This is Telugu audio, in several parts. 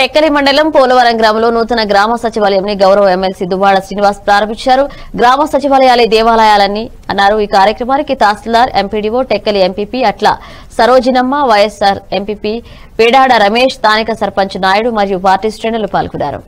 టెక్కలి మండలం పోలవరం గ్రామంలో నూతన గ్రామ సచివాలయంని గౌరవ ఎమ్మెల్సీ దువ్వాడ శ్రీనివాస్ ప్రారంభించారు గ్రామ సచివాలయాలే దేవాలయాలని అన్నారు ఈ కార్యక్రమానికి తహసీల్దార్ MPDO Tekkali MPP Atla Sarojinamma YSR MPP Pedada Ramesh స్థానిక సర్పంచ్ నాయుడు మరియు పార్టీ శ్రేణులు పాల్గొన్నారు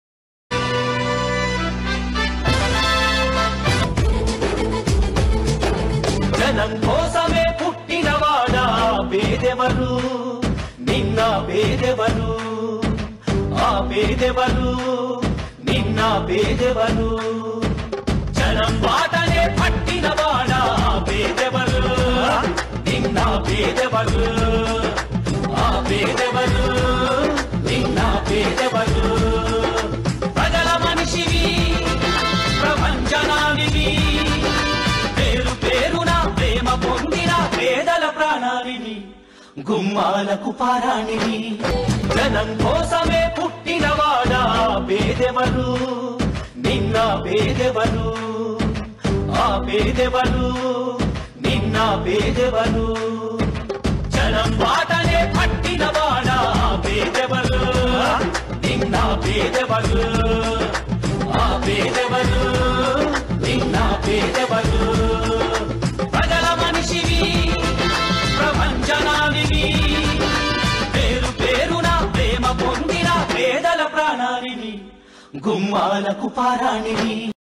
జనం కోసమే పుట్టినవాడా పేదెవరు నిన్న పేదెవరు ఆ పేదెవరు నిన్న పేదెవరు జనం బాటనే పట్టినవాడా పేదెవరు నిన్న పేదెవరు ఆ పేదెవరు నిన్న పేదెవరు ప్రజల మనిషివి ప్రపంచనానివి పేరు పేరున ప్రేమ పొందిన పేదల ప్రాణానివి గుమ్మాలకు పారాణివి జనం కోసమే పుట్టినవాడా పేదెవరు నిన్న పేదెవరు ఆ పేదెవరు నిన్న పేదెవరు జనం బాటనే పట్టినవాడా పేదెవరు నిన్న పేదెవరు ఆ పేదెవరు నిన్న పేదెవరు ప్రజల మనిషివి ప్రపంచనానివి పేరు పేరున ప్రేమ పొందిన పేదల ప్రాణానివి గుమ్మాలకు పారాణివి